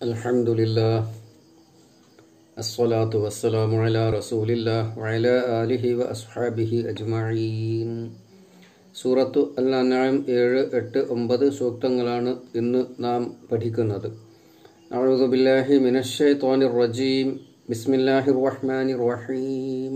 الحمد لله الصلاة والسلام على رسول الله وعلى آله وأصحابه أجمعين സൂറത്തു അൽ അനാം ഏഴ് എട്ട് ഒമ്പത് സൂക്തങ്ങളാണ് ഇന്ന് നാം പഠിക്കുന്നത് أعوذ بالله من الشيطان الرجيم بسم الله الرحمن الرحيم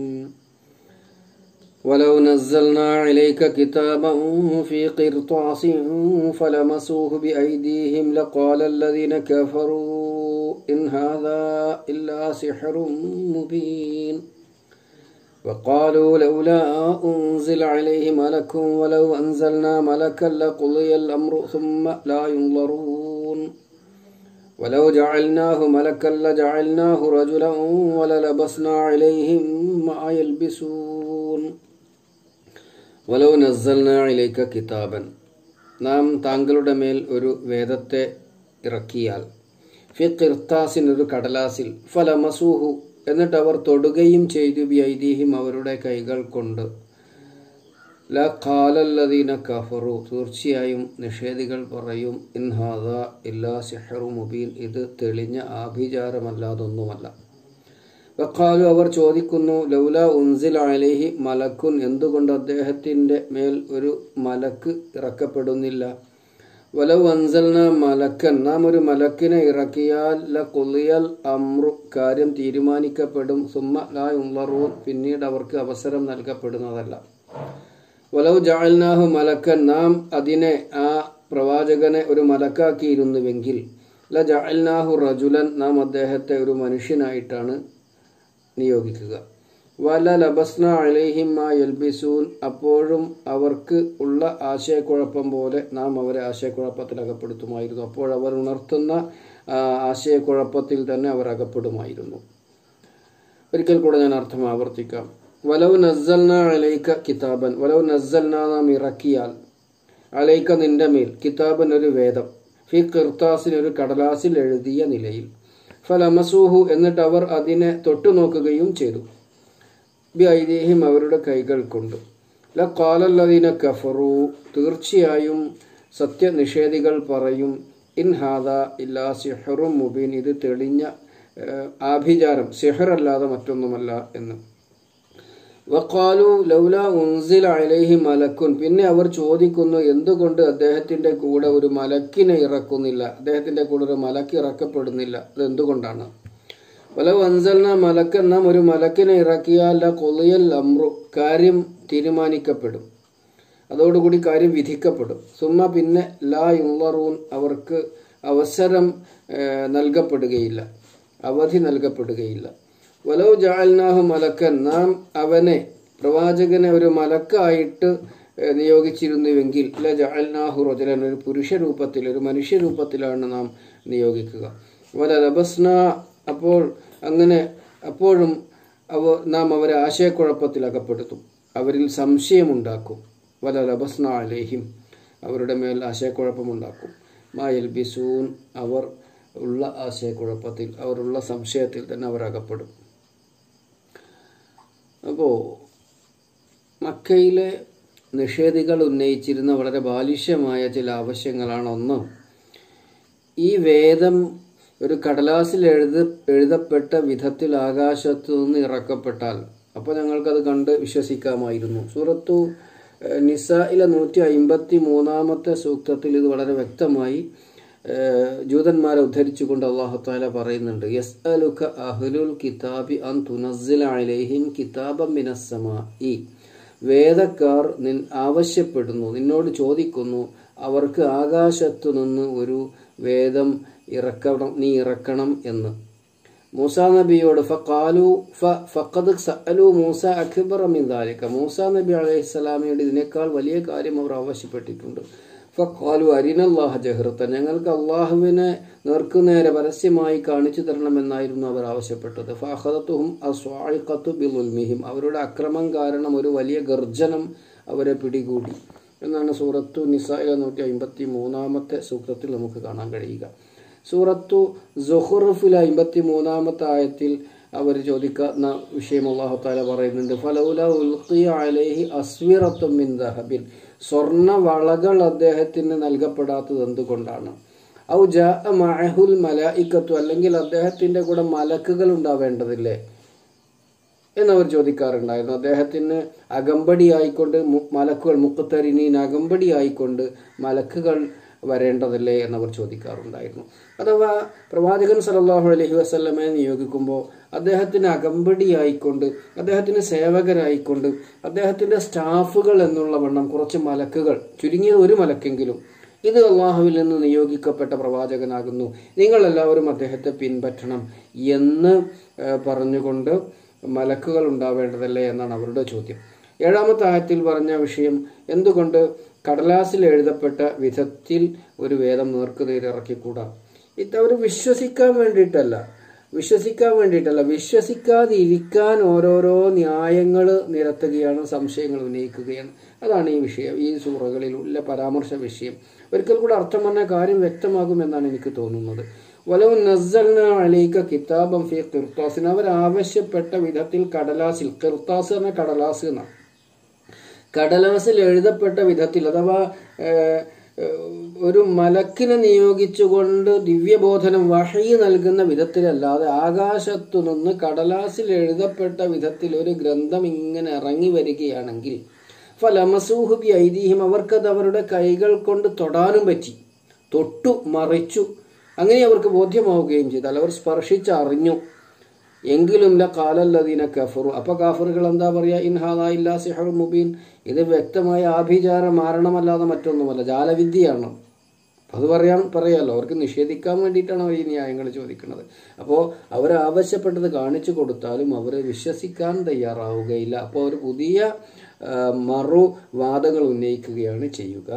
ولو نزلنا عليك كتابا في قرطاس فلمسوه بأيديهم لقال الذين كفروا إن هذا إلا سحر مبين وقالوا لولا أنزل عليه ملك ولو أنزلنا ملكا لقضي الأمر ثم لا ينظرون ولو جعلناه ملكا لجعلناه رجلا وللبسنا عليهم ما يلبسون വലോ നസ്സൽന ഇലൈക്ക കിതാബൻ നാം താങ്കളുടെ മേൽ ഒരു വേദത്തെ ഇറക്കിയാൽ ഫി കിർത്താസിൻ ഒരു കടലാസിൽ ഫലമസൂഹു എന്നിട്ട് അവർ തൊടുകയും ചെയ്തു ബി ഐതിഹ്യം അവരുടെ കൈകൾ കൊണ്ട് ല ഖാലല്ലദീന കഫറു തീർച്ചയായും നിഷേധികൾ പറയും ഇൻഹാദ ഇല്ലാ സിഹറു മുബീൻ ഇത് തെളിഞ്ഞ ആഭിചാരമല്ലാതൊന്നുമല്ല വഖാലു അവർ ചോദിക്കുന്നു ലൗല ഉൻസിൽ അലേഹി മലക്കുൻ എന്തുകൊണ്ട് അദ്ദേഹത്തിൻ്റെ മേൽ ഒരു മലക്ക് ഇറക്കപ്പെടുന്നില്ല വലൗ അൻസൽന മലക്കൻ നാം ഒരു മലക്കിനെ ഇറക്കിയാൽ ല കുലിയൽ അമ്രു കാര്യം തീരുമാനിക്കപ്പെടും സുമ്മ ലാ ഉള്ളറൂൻ പിന്നീട് അവർക്ക് അവസരം നൽകപ്പെടുന്നതല്ല വലൗ ജാൽനാഹു മലക്കൻ നാം അതിനെ ആ പ്രവാചകനെ ഒരു മലക്കാക്കിയിരുന്നുവെങ്കിൽ ല ജാൽനാഹു റജുലൻ നാം അദ്ദേഹത്തെ ഒരു മനുഷ്യനായിട്ടാണ് നിയോഗിക്കുക വല ലബസ്ന അലൈഹിം മാ യൽബിസൂൻ അപ്പോഴും അവർക്ക് ഉള്ള ആശയക്കുഴപ്പം പോലെ നാം അവരെ ആശയക്കുഴപ്പത്തിൽ അകപ്പെടുത്തുമായിരുന്നു അപ്പോൾ അവർ ഉണർത്തുന്ന ആശയക്കുഴപ്പത്തിൽ തന്നെ അവർ അകപ്പെടുമായിരുന്നു ഒരിക്കൽ കൂടെ ഞാൻ അർത്ഥം ആവർത്തിക്കാം വലവ് നസ്സൽന അലൈക്ക കിതാബൻ വലവ് നസ്സൽന നാം ഇറക്കിയാൽ അലൈക്ക നിന്റെ മേൽ കിതാബൻ ഒരു വേദം ഫി കിർത്താസിന് ഒരു കടലാസിൽ എഴുതിയ നിലയിൽ ഫലമസൂഹു എന്നിട്ട് അവർ അതിനെ തൊട്ടുനോക്കുകയും ചെയ്തു ബി ഐതിഹ്യം അവരുടെ കൈകൾ കൊണ്ട് ല കാലല്ലതീന കഫറു തീർച്ചയായും സത്യനിഷേധികൾ പറയും ഇൻ ഹാദ ഇല്ലാ സിഹറും മുബീൻ ഇത് തെളിഞ്ഞ ആഭിചാരം സിഹറല്ലാതെ മറ്റൊന്നുമല്ല എന്ന് വക്കാലു ലൗല ഉൻസിൽ അലൈഹി മലക്കുൻ പിന്നെ അവർ ചോദിക്കുന്നു എന്തുകൊണ്ട് അദ്ദേഹത്തിന്റെ കൂടെ ഒരു മലക്കിനെ ഇറക്കുന്നില്ല അദ്ദേഹത്തിന്റെ കൂടെ ഒരു മലക്ക് ഇറക്കപ്പെടുന്നില്ല അത് എന്തുകൊണ്ടാണ് വലവ് അൻസൽന മലക്കൻ നാം ഒരു മലക്കിനെ ഇറക്കിയാൽ കൊളിയൽ അമ്രു കാര്യം തീരുമാനിക്കപ്പെടും അതോടുകൂടി കാര്യം വിധിക്കപ്പെടും സുമ്മ പിന്നെ ലാ യുള്ളറൂൻ അവർക്ക് അവസരം നൽകപ്പെടുകയില്ല അവധി നൽകപ്പെടുകയില്ല വലവ് ജാൽനാഹു മലക്കൻ നാം അവനെ പ്രവാചകനെ ഒരു മലക്കായിട്ട് നിയോഗിച്ചിരുന്നുവെങ്കിൽ ല ജാൽനാഹു റജലൻ ഒരു പുരുഷ രൂപത്തിൽ ഒരു മനുഷ്യ രൂപത്തിലാണ് നാം നിയോഗിക്കുക വല ലബസ്ന അപ്പോൾ അങ്ങനെ അപ്പോഴും അവ നാം അവരെ ആശയക്കുഴപ്പത്തിൽ അകപ്പെടുത്തും അവരിൽ സംശയമുണ്ടാക്കും വല ലബസ്ന അലേഹിം അവരുടെ മേൽ ആശയക്കുഴപ്പമുണ്ടാക്കും മാ എൽബിസൂൻ അവർ ഉള്ള ആശയക്കുഴപ്പത്തിൽ അവരുള്ള സംശയത്തിൽ തന്നെ അവർ അകപ്പെടും അപ്പോൾ മക്കയിലെ നിഷേധികൾ ഉന്നയിച്ചിരുന്ന വളരെ ബാലിഷ്യമായ ചില ആവശ്യങ്ങളാണ് ഒന്ന് ഈ വേദം ഒരു കടലാസിൽ എഴുത എഴുതപ്പെട്ട വിധത്തിൽ ആകാശത്തു നിന്ന് ഇറക്കപ്പെട്ടാൽ അപ്പോൾ ഞങ്ങൾക്കത് കണ്ട് വിശ്വസിക്കാമായിരുന്നു സൂറത്തു നിസയിലെ നൂറ്റി അയിമ്പത്തി മൂന്നാമത്തെ സൂക്തത്തിൽ ഇത് വളരെ വ്യക്തമായി ജൂതന്മാരെ ഉദ്ധരിച്ചുകൊണ്ട് അള്ളാഹുത്താല പറയുന്നുണ്ട് യസ് അലുഖ അഹ്ലുൽ കിതാബി അൻ തുനസ്സില അലൈഹിം കിതാബം മിനസ്സമാ ഈ വേദക്കാർ നിൻ ആവശ്യപ്പെടുന്നു നിന്നോട് ചോദിക്കുന്നു അവർക്ക് ആകാശത്തു നിന്ന് ഒരു വേദം ഇറക്കണം നീ ഇറക്കണം എന്ന് മൂസ നബിയോട് ഫഖാലു ഫഖദ് സഅലു മൂസ അക്ബർ മിൻ ദാലിക മൂസ നബി അലൈഹി സ്വലാമയോട് ഇതിനേക്കാൾ വലിയ കാര്യം അവർ ആവശ്യപ്പെട്ടിട്ടുണ്ട് ഫഖാലു അരിനല്ലാഹ ജഹ്റത്ത ഞങ്ങൾക്ക് അള്ളാഹുവിനെ നേർക്കുനേരെ പരസ്യമായി കാണിച്ചു തരണമെന്നായിരുന്നു അവർ ആവശ്യപ്പെട്ടത് ഫഹദത്തുഹും അസ്വായിഖത്തു ബിലുൽമിഹിം അവരുടെ അക്രമം കാരണം ഒരു വലിയ ഗർജനം അവരെ പിടികൂടി എന്നാണ് സൂറത്തു നിസായിലെ നൂറ്റി അമ്പത്തി മൂന്നാമത്തെ സൂക്തത്തിൽ നമുക്ക് കാണാൻ കഴിയുക സൂറത്തു ജൊഹുറുഫിലെ അമ്പത്തി മൂന്നാമത്തെ ആയത്തിൽ അവർ ചോദിക്കുന്ന വിഷയം അള്ളാഹു താല പറയുന്നുണ്ട് ഫലൗല ഉൽഖിയ അലൈഹി അസ്വിറത്തും മിൻ ദഹബിൻ സ്വർണ്ണ വളകൾ അദ്ദേഹത്തിന് നൽകപ്പെടാത്തത് എന്തുകൊണ്ടാണ് ഔ ജാ മഅഹുൽ മലായിക്കത്തു അല്ലെങ്കിൽ അദ്ദേഹത്തിന്റെ കൂടെ മലക്കുകൾ ഉണ്ടാവേണ്ടതില്ലേ എന്നവർ ചോദിക്കാറുണ്ടായിരുന്നു അദ്ദേഹത്തിന് അകമ്പടിയായിക്കൊണ്ട് മു- മലക്കുകൾ മുക്കത്തരിനീൻ അകമ്പടിയായിക്കൊണ്ട് മലക്കുകൾ വരേണ്ടതല്ലേ എന്നവർ ചോദിക്കാറുണ്ടായിരുന്നു അഥവാ പ്രവാചകൻ സല്ലല്ലാഹു അലൈഹി വസല്ലമയെ നിയോഗിക്കുമ്പോൾ അദ്ദേഹത്തിന് അകമ്പടിയായിക്കൊണ്ട് അദ്ദേഹത്തിന് സേവകരായിക്കൊണ്ട് അദ്ദേഹത്തിന്റെ സ്റ്റാഫുകൾ എന്നുള്ള വണ്ണം കുറച്ച് മലക്കുകൾ ചുരുങ്ങിയത് ഒരു മലക്കെങ്കിലും ഇത് അള്ളാഹുവിൽ നിന്ന് നിയോഗിക്കപ്പെട്ട പ്രവാചകനാകുന്നു നിങ്ങളെല്ലാവരും അദ്ദേഹത്തെ പിൻപറ്റണം എന്ന് ഏഹ്, പറഞ്ഞുകൊണ്ട് മലക്കുകൾ ഉണ്ടാവേണ്ടതല്ലേ എന്നാണ് അവരുടെ ചോദ്യം ഏഴാമത്തെ ആയത്തിൽ പറഞ്ഞ വിഷയം എന്തുകൊണ്ട് കടലാസിൽ എഴുതപ്പെട്ട വിധത്തിൽ ഒരു വേദം നേർക്കുനേരെ ഇറക്കിക്കൂടാ ഇത് അവർ വിശ്വസിക്കാൻ വേണ്ടിയിട്ടല്ല വിശ്വസിക്കാൻ വേണ്ടിയിട്ടല്ല വിശ്വസിക്കാതിരിക്കാൻ ഓരോരോ ന്യായങ്ങൾ നിരത്തുകയാണ് സംശയങ്ങൾ ഉന്നയിക്കുകയാണ് അതാണ് ഈ വിഷയം ഈ സൂറകളിലുള്ള പരാമർശ വിഷയം ഒരിക്കൽ കൂടെ അർത്ഥം പറഞ്ഞ കാര്യം വ്യക്തമാകുമെന്നാണ് എനിക്ക് തോന്നുന്നത് വലവ് നസ്സൽന അലൈക കിതാബം ഫി ഖിർത്താസിന് അവർ ആവശ്യപ്പെട്ട വിധത്തിൽ കടലാസിൽ ഖിർത്താസ് എന്ന കടലാസ് എന്നാണ് കടലാസിൽ എഴുതപ്പെട്ട വിധത്തിൽ അഥവാ ഏഹ്, ഏഹ്, ഒരു മലക്കിനെ നിയോഗിച്ചുകൊണ്ട് ദിവ്യബോധനം വഹയി നൽകുന്ന വിധത്തിലല്ലാതെ ആകാശത്തു നിന്ന് കടലാസിൽ എഴുതപ്പെട്ട വിധത്തിൽ ഒരു ഗ്രന്ഥം ഇങ്ങനെ ഇറങ്ങി വരികയാണെങ്കിൽ ഫലമസൂഹുബി ഐതിഹ്യം അവർക്കത് അവരുടെ കൈകൾ കൊണ്ട് തൊടാനും പറ്റി തൊട്ടു മറിച്ചു അങ്ങനെ അവർക്ക് ബോധ്യമാവുകയും ചെയ്താൽ അവർ സ്പർശിച്ചറിഞ്ഞു എങ്കിലും ല കാലല്ലദീന കഫറു അപ്പൊ കാഫറുകൾ എന്താ പറയാ ഇൻഹാദാ ഇല്ലാ സിഹർ മുബീൻ ഇത് വ്യക്തമായ ആഭിചാര മാരണമല്ലാതെ മറ്റൊന്നുമല്ല ജാലവിദ്യയാണ് അത് പറയാൻ പറയാലോ അവർക്ക് നിഷേധിക്കാൻ വേണ്ടിയിട്ടാണ് അവർ ഈ ന്യായങ്ങൾ ചോദിക്കുന്നത് അപ്പോൾ അവർ ആവശ്യപ്പെട്ടത് കാണിച്ചു കൊടുത്താലും അവർ വിശ്വസിക്കാൻ തയ്യാറാവുകയില്ല അപ്പോൾ അവർ പുതിയ ആ, മറുവാദങ്ങൾ ഉന്നയിക്കുകയാണ് ചെയ്യുക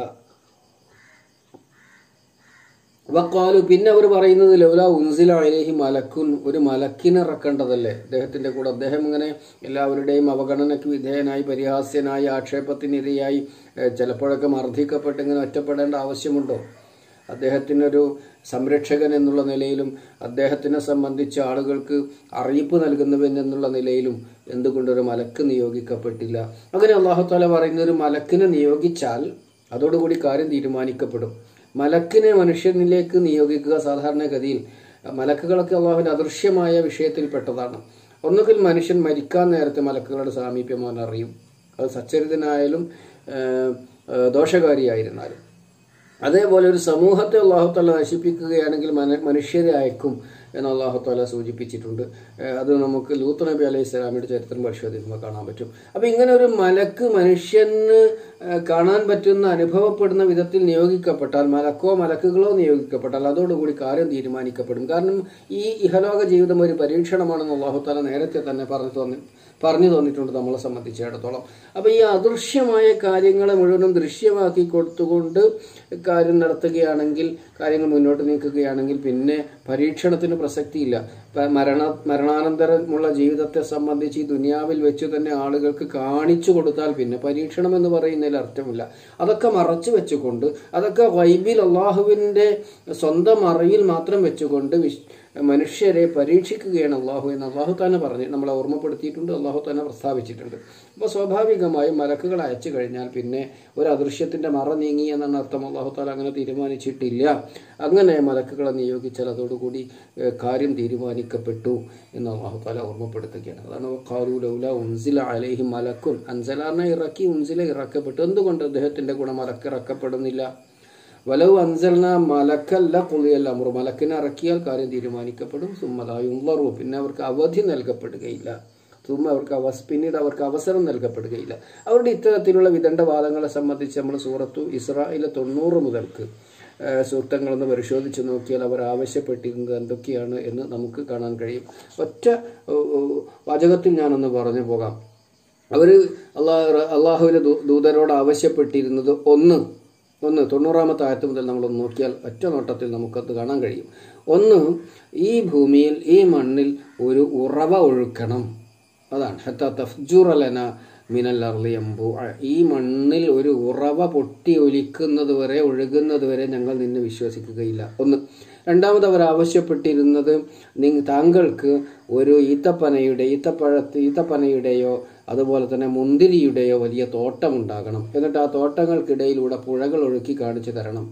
വക്കാലു പിന്നെ അവർ പറയുന്നത് ലൗല ഉൻസില അലഹി മലക്കുൻ ഒരു മലക്കിനെ ഇറക്കേണ്ടതല്ലേ അദ്ദേഹത്തിന്റെ കൂടെ അദ്ദേഹം ഇങ്ങനെ എല്ലാവരുടെയും അവഗണനയ്ക്ക് വിധേയനായി പരിഹാസ്യനായി ആക്ഷേപത്തിനിരയായി ഏഹ്, ചിലപ്പോഴൊക്കെ മർദ്ദിക്കപ്പെട്ട് ഇങ്ങനെ ഒറ്റപ്പെടേണ്ട ആവശ്യമുണ്ടോ അദ്ദേഹത്തിനൊരു സംരക്ഷകൻ എന്നുള്ള നിലയിലും അദ്ദേഹത്തിനെ സംബന്ധിച്ച് ആളുകൾക്ക് അറിയിപ്പ് നൽകുന്നവൻ എന്നുള്ള നിലയിലും എന്തുകൊണ്ടൊരു മലക്ക് നിയോഗിക്കപ്പെട്ടില്ല അങ്ങനെ അള്ളാഹുത്താല പറയുന്ന ഒരു മലക്കിനെ നിയോഗിച്ചാൽ അതോടുകൂടി കാര്യം തീരുമാനിക്കപ്പെടും മലക്കിനെ മനുഷ്യനിലേക്ക് നിയോഗിക്കുക സാധാരണഗതിയിൽ മലക്കുകളൊക്കെ അള്ളാഹുവിന്റെ അദൃശ്യമായ വിഷയത്തിൽപ്പെട്ടതാണ് ഒന്നുകിൽ മനുഷ്യൻ മരിക്കാൻ നേരത്തെ മലക്കുകളുടെ സാമീപ്യം അവൻ അറിയും അത് സച്ചരിതനായാലും ഏഹ്, ഏഹ്, ദോഷകാരിയായിരുന്നാലും അതേപോലെ ഒരു സമൂഹത്തെ അള്ളാഹുത്താല നശിപ്പിക്കുകയാണെങ്കിൽ മന മനുഷ്യരെ അയക്കും എന്ന് അള്ളാഹുത്താല സൂചിപ്പിച്ചിട്ടുണ്ട് ഏഹ് അത് നമുക്ക് ലൂത്ത് നബി അലൈഹി സ്വലാമിയുടെ ചരിത്രം പരിശോധിക്കുമ്പോൾ കാണാൻ പറ്റും അപ്പൊ ഇങ്ങനെ ഒരു മലക്ക് മനുഷ്യന് ഏഹ് കാണാൻ പറ്റുന്ന അനുഭവപ്പെടുന്ന വിധത്തിൽ നിയോഗിക്കപ്പെട്ടാൽ മലക്കോ മലക്കുകളോ നിയോഗിക്കപ്പെട്ടാൽ അതോടുകൂടി കാര്യം തീരുമാനിക്കപ്പെടും കാരണം ഈ ഇഹലോക ജീവിതം ഒരു പരീക്ഷണമാണെന്ന് അള്ളാഹുത്താല നേരത്തെ തന്നെ പറഞ്ഞു തോന്നി പറഞ്ഞു തന്നിട്ടുണ്ട് നമ്മളെ സംബന്ധിച്ചിടത്തോളം അപ്പൊ ഈ അദൃശ്യമായ കാര്യങ്ങളെ മുഴുവനും ദൃശ്യമാക്കി കൊടുത്തുകൊണ്ട് കാര്യം നടത്തുകയാണെങ്കിൽ കാര്യങ്ങൾ മുന്നോട്ട് നീക്കുകയാണെങ്കിൽ പിന്നെ പരീക്ഷണത്തിന് പ്രസക്തിയില്ല ഇപ്പൊ മരണ മരണാനന്തരമുള്ള ജീവിതത്തെ സംബന്ധിച്ച് ഈ ദുനിയാവിൽ വെച്ച് തന്നെ ആളുകൾക്ക് കാണിച്ചു കൊടുത്താൽ പിന്നെ പരീക്ഷണം എന്ന് പറയുന്നതിൽ അർത്ഥമില്ല അതൊക്കെ മറച്ചു വെച്ചുകൊണ്ട് അതൊക്കെ വൈബിൽ അള്ളാഹുവിന്റെ സ്വന്തം അറിവിൽ മാത്രം വെച്ചുകൊണ്ട് വിശ് മനുഷ്യരെ പരീക്ഷിക്കുകയാണ് അള്ളാഹു എന്ന് അള്ളാഹു തന്നെ പറഞ്ഞ് നമ്മളെ ഓർമ്മപ്പെടുത്തിയിട്ടുണ്ട് അള്ളാഹു തന്നെ പ്രസ്താവിച്ചിട്ടുണ്ട് അപ്പോൾ സ്വാഭാവികമായും മലക്കുകൾ അയച്ചു കഴിഞ്ഞാൽ പിന്നെ ഒരു അദൃശ്യത്തിന്റെ മറ നീങ്ങി എന്നാണ് അർത്ഥം അള്ളാഹു താല അങ്ങനെ തീരുമാനിച്ചിട്ടില്ല അങ്ങനെ മലക്കുകളെ നിയോഗിച്ചാൽ അതോടുകൂടി ഏഹ്, കാര്യം തീരുമാനിക്കപ്പെട്ടു എന്ന് അള്ളാഹു താല ഓർമ്മപ്പെടുത്തുകയാണ് അതാണ് ഖാലു ലൗല ഉൻസില അലൈഹി മലക്കുൻ അൻസലാറിനെ ഇറക്കി ഉൻസില ഇറക്കപ്പെട്ടു എന്തുകൊണ്ട് അദ്ദേഹത്തിന്റെ കൂടെ മലക്ക് ഇറക്കപ്പെടുന്നില്ല വലവ് അൻസൽന മലക്കല്ല കുളിയല്ല അമറു മലക്കിനെ ഇറക്കിയാൽ കാര്യം തീരുമാനിക്കപ്പെടും സുമ്മലായുള്ളറു പിന്നെ അവർക്ക് അവധി നൽകപ്പെടുകയില്ല സുമ്മ അവർക്ക് അവസ് പിന്നീട് അവർക്ക് അവസരം നൽകപ്പെടുകയില്ല അവരുടെ ഇത്തരത്തിലുള്ള വിദണ്ഡവാദങ്ങളെ സംബന്ധിച്ച് നമ്മൾ സൂറത്തു ഇസ്രായേലിലെ തൊണ്ണൂറ് മുതൽക്ക് ഏഹ്, സൂക്തങ്ങളൊന്ന് പരിശോധിച്ച് നോക്കിയാൽ അവർ ആവശ്യപ്പെട്ടിരുന്നത് എന്തൊക്കെയാണ് എന്ന് നമുക്ക് കാണാൻ കഴിയും ഒറ്റ ഏഹ്, ഏഹ്, വാചകത്തിൽ ഞാനൊന്ന് പറഞ്ഞു പോകാം അവർ അള്ളാഹ് അള്ളാഹുവിന്റെ ദൂ- ദൂതരോട് ആവശ്യപ്പെട്ടിരുന്നത് ഒന്ന് ഒന്ന് തൊണ്ണൂറാമത്തെ ആയത്ത് മുതൽ നമ്മൾ നോക്കിയാൽ ഒറ്റ നോട്ടത്തിൽ നമുക്കത് കാണാൻ കഴിയും ഒന്ന് ഈ ഭൂമിയിൽ ഈ മണ്ണിൽ ഒരു ഉറവ ഒഴുക്കണം അതാണ് ഹത്ത തഫ്ജുറലന മിനൽ അർളി അമ്പു ഈ മണ്ണിൽ ഒരു ഉറവ പൊട്ടി ഒലിക്കുന്നത് വരെ ഒഴുകുന്നത് വരെ ഞങ്ങൾ നിന്നെ വിശ്വസിക്കുകയില്ല ഒന്ന് രണ്ടാമത് അവർ ആവശ്യപ്പെട്ടിരുന്നത് നി- താങ്കൾക്ക് ഒരു ഈത്തപ്പനയുടെ ഈത്തപ്പഴത്ത് ഈത്തപ്പനയുടെയോ അതുപോലെ തന്നെ മുന്തിരിയുടെയോ വലിയ തോട്ടം ഉണ്ടാകണം എന്നിട്ട് ആ തോട്ടങ്ങൾക്കിടയിലൂടെ പുഴകൾ ഒഴുക്കി കാണിച്ചു തരണം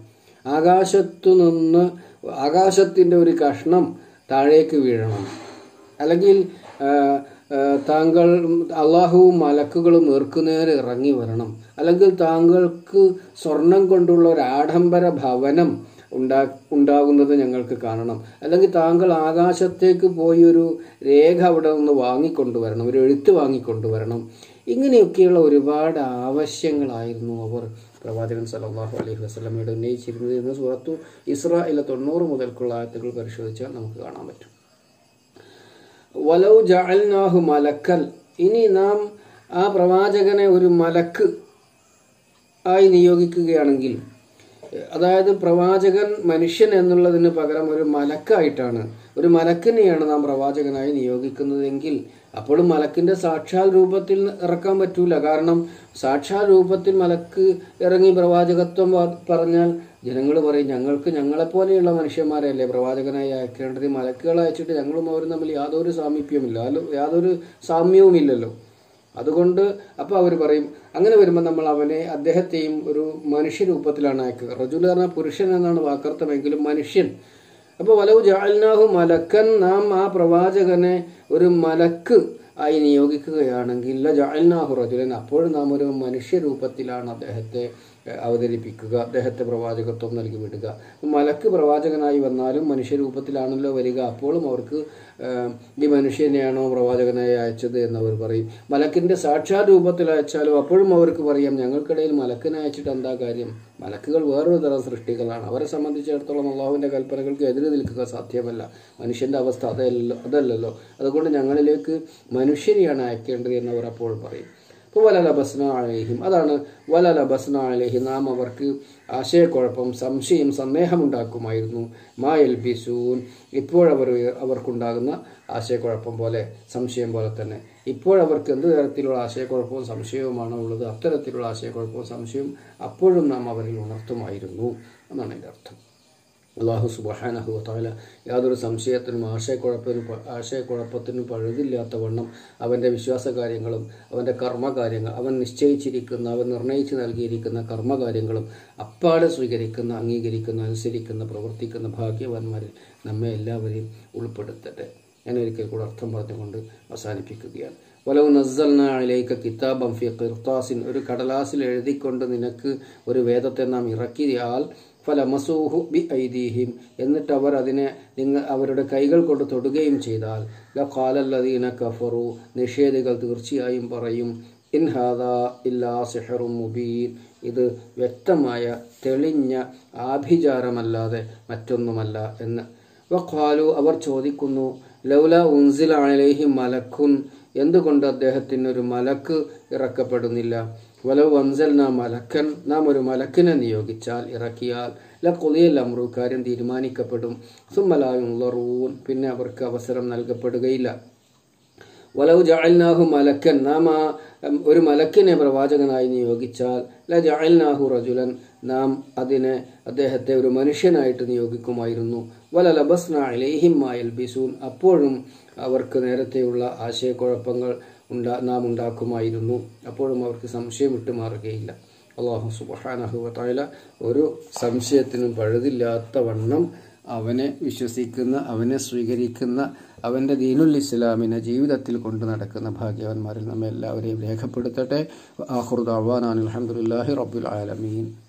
ആകാശത്തു നിന്ന് ആകാശത്തിൻ്റെ ഒരു കഷ്ണം താഴേക്ക് വീഴണം അല്ലെങ്കിൽ ആ, ആ, താങ്കൾ അള്ളാഹുവും മലക്കുകളും നേർക്കുനേരെ ഇറങ്ങി വരണം അല്ലെങ്കിൽ താങ്കൾക്ക് സ്വർണം കൊണ്ടുള്ള ഒരു ആഡംബര ഭവനം ഉണ്ടാ ഉണ്ടാകുന്നത് ഞങ്ങൾക്ക് കാണണം അല്ലെങ്കിൽ താങ്കൾ ആകാശത്തേക്ക് പോയി ഒരു രേഖ അവിടെ നിന്ന് വാങ്ങിക്കൊണ്ടുവരണം ഒരു എഴുത്ത് വാങ്ങിക്കൊണ്ടുവരണം ഇങ്ങനെയൊക്കെയുള്ള ഒരുപാട് ആവശ്യങ്ങളായിരുന്നു അവർ പ്രവാചകൻ സല്ലല്ലാഹു അലൈഹി വസല്ലമയുടെ ഉന്നയിച്ചിരുന്നത് എന്ന് സൂറത്തു ഇസ്രായിലെ തൊണ്ണൂറ് മുതൽക്കുള്ള ആയത്തുകൾ പരിശോധിച്ചാൽ നമുക്ക് കാണാൻ പറ്റും വലൗ ജഅൽനാഹു മലക്കൽ ഇനി നാം ആ പ്രവാചകനെ ഒരു മലക്ക് ആയി നിയോഗിക്കുകയാണെങ്കിൽ അതായത് പ്രവാചകൻ മനുഷ്യൻ എന്നുള്ളതിന് പകരം ഒരു മലക്കായിട്ടാണ് ഒരു മലക്കിനെയാണ് നാം പ്രവാചകനായി നിയോഗിക്കുന്നതെങ്കിൽ അപ്പോഴും മലക്കിന്റെ സാക്ഷാൽ രൂപത്തിൽ ഇറക്കാൻ പറ്റൂല കാരണം സാക്ഷാൽ രൂപത്തിൽ മലക്ക് ഇറങ്ങി പ്രവാചകത്വം പ- പറഞ്ഞാൽ ജനങ്ങൾ പറയും ഞങ്ങൾക്ക് ഞങ്ങളെപ്പോലെയുള്ള മനുഷ്യന്മാരെയല്ലേ പ്രവാചകനായി അയക്കേണ്ടത് ഈ മലക്കുകളെ അയച്ചിട്ട് ഞങ്ങളും അവരും തമ്മിൽ യാതൊരു സാമീപ്യമില്ല അല്ല യാതൊരു സാമ്യവുമില്ലല്ലോ അതുകൊണ്ട് അപ്പോൾ അവർ പറയും അങ്ങനെ വരുമ്പോൾ നമ്മൾ അവനെ അദ്ദേഹത്തെയും ഒരു മനുഷ്യരൂപത്തിലാണ് അയക്കുക റജുൽ പറഞ്ഞാൽ പുരുഷൻ എന്നാണ് വാക്കർത്ഥമെങ്കിലും മനുഷ്യൻ അപ്പോൾ വലവ് ജാൽനാഹു മലക്കൻ നാം ആ പ്രവാചകനെ ഒരു മലക്ക് ആയി നിയോഗിക്കുകയാണെങ്കിൽ ല ജാൽനാഹു റജുലൻ അപ്പോഴും നാം ഒരു മനുഷ്യരൂപത്തിലാണ് അദ്ദേഹത്തെ ഏഹ്, അവതരിപ്പിക്കുക അദ്ദേഹത്തെ പ്രവാചകത്വം നൽകി വിടുക മലക്ക് പ്രവാചകനായി വന്നാലും മനുഷ്യരൂപത്തിലാണല്ലോ വരിക അപ്പോഴും അവർക്ക് ഏഹ്, ഈ മനുഷ്യനെയാണോ പ്രവാചകനായി അയച്ചത് എന്നവർ പറയും മലക്കിന്റെ സാക്ഷാൽ രൂപത്തിൽ അയച്ചാലും അപ്പോഴും അവർക്ക് പറയാം ഞങ്ങൾക്കിടയിൽ മലക്കിനെ അയച്ചിട്ട് എന്താ കാര്യം മലക്കുകൾ വേറൊരു തരം സൃഷ്ടികളാണ് അവരെ സംബന്ധിച്ചിടത്തോളം അള്ളാഹുവിന്റെ കൽപ്പനകൾക്ക് എതിര് നിൽക്കുക സാധ്യമല്ല മനുഷ്യന്റെ അവസ്ഥ അതല്ലോ അതല്ലല്ലോ അതുകൊണ്ട് ഞങ്ങളിലേക്ക് മനുഷ്യരെയാണ് അയക്കേണ്ടത് എന്നവർ അപ്പോൾ പറയും അപ്പോൾ വലല ബസ്ന അലേഹിം അതാണ് വലല ബസ്ന അലേഹി നാം അവർക്ക് ആശയക്കുഴപ്പം സംശയം സന്ദേഹമുണ്ടാക്കുമായിരുന്നു മാ എൽബിസൂൻ ഇപ്പോഴവർ അവർക്കുണ്ടാകുന്ന ആശയക്കുഴപ്പം പോലെ സംശയം പോലെ തന്നെ ഇപ്പോഴവർക്ക് എന്ത് തരത്തിലുള്ള ആശയക്കുഴപ്പവും സംശയവുമാണോ ഉള്ളത് അത്തരത്തിലുള്ള ആശയക്കുഴപ്പവും സംശയവും അപ്പോഴും നാം അവരിൽ ഉണർത്തുമായിരുന്നു എന്നാണ് എൻ്റെ അർത്ഥം അള്ളാഹു സുബഹാനഹു താല യാതൊരു സംശയത്തിനും ആശയക്കുഴപ്പത്തിനും പ- ആശയക്കുഴപ്പത്തിനും പഴുതില്ലാത്ത വണ്ണം അവൻ്റെ വിശ്വാസ കാര്യങ്ങളും അവൻ്റെ കർമ്മകാര്യങ്ങൾ അവൻ നിശ്ചയിച്ചിരിക്കുന്ന അവൻ നിർണയിച്ചു നൽകിയിരിക്കുന്ന കർമ്മകാര്യങ്ങളും അപ്പാടെ സ്വീകരിക്കുന്ന അംഗീകരിക്കുന്ന അനുസരിക്കുന്ന പ്രവർത്തിക്കുന്ന ഭാഗ്യവാന്മാരിൽ നമ്മെ എല്ലാവരെയും ഉൾപ്പെടുത്തട്ടെ ഞാൻ ഒരിക്കൽ കൂടെ അർത്ഥം പറഞ്ഞുകൊണ്ട് അവസാനിപ്പിക്കുകയാണ് വലവ് നസ്സൽന അലൈക്ക കിതാബം ഫി ഖിർത്താസിൻ ഒരു കടലാസിൽ എഴുതിക്കൊണ്ട് നിനക്ക് ഒരു വേദത്തെ നാം ഇറക്കിയാൽ ഫലമസൂഹു ബി ഐദീഹിം എന്നിട്ട് അവർ അതിനെ നിങ്ങൾ അവരുടെ കൈകൾ കൊണ്ട് തൊടുകയും ചെയ്താൽ ലഖാലല്ലദീന കഫറു നിഷേധികൾ തീർച്ചയായും പറയും ഇൻ ഹാദാ ഇല്ലാ സിഹറും മുബീൻ ഇത് വ്യക്തമായ തെളിഞ്ഞ ആഭിചാരമല്ലാതെ മറ്റൊന്നുമല്ല എന്ന് വഖാലു അവർ ചോദിക്കുന്നു ലൗല ഉൻസിൽ അലൈഹി മലക്കുൻ എന്തുകൊണ്ട് അദ്ദേഹത്തിന് ഒരു മലക്ക് ഇറക്കപ്പെടുന്നില്ല വലവ് വൻസൽ നാം മലക്കൻ നാം ഒരു മലക്കിനെ നിയോഗിച്ചാൽ ഇറക്കിയാൽ ലക്കുളിയൽ അമ്രു കാര്യം തീരുമാനിക്കപ്പെടും സുമ്മലായുള്ളറൂൻ പിന്നെ അവർക്ക് അവസരം നൽകപ്പെടുകയില്ല വലവ് ജഅൽനാഹു മലക്കൻ നാം ആ ഉം, ഒരു മലക്കിനെ പ്രവാചകനായി നിയോഗിച്ചാൽ ല ജഅൽനാഹു റജുലൻ നാം അതിനെ അദ്ദേഹത്തെ ഒരു മനുഷ്യനായിട്ട് നിയോഗിക്കുമായിരുന്നു വല ലബസ്ന അലൈഹിം മായൽബിസൂൻ അപ്പോഴും അവർക്ക് നേരത്തെയുള്ള ആശയക്കുഴപ്പങ്ങൾ ഉണ്ടാ നാം ഉണ്ടാക്കുമായിരുന്നു അപ്പോഴും അവർക്ക് സംശയം വിട്ടുമാറുകയില്ല അള്ളാഹു സുബഹാനഹു വതആല ഒരു സംശയത്തിനും പഴുതില്ലാത്ത വണ്ണം അവനെ വിശ്വസിക്കുന്ന അവനെ സ്വീകരിക്കുന്ന അവൻ്റെ ദീനുൽ ഇസ്ലാമിനെ ജീവിതത്തിൽ കൊണ്ടു നടക്കുന്ന ഭാഗ്യവാന്മാരിൽ നമ്മെ എല്ലാവരെയും രേഖപ്പെടുത്തട്ടെ ആഹുർദാവാൻ അലഹമുല്ലാഹി റബ്ബുൽ ആലമീൻ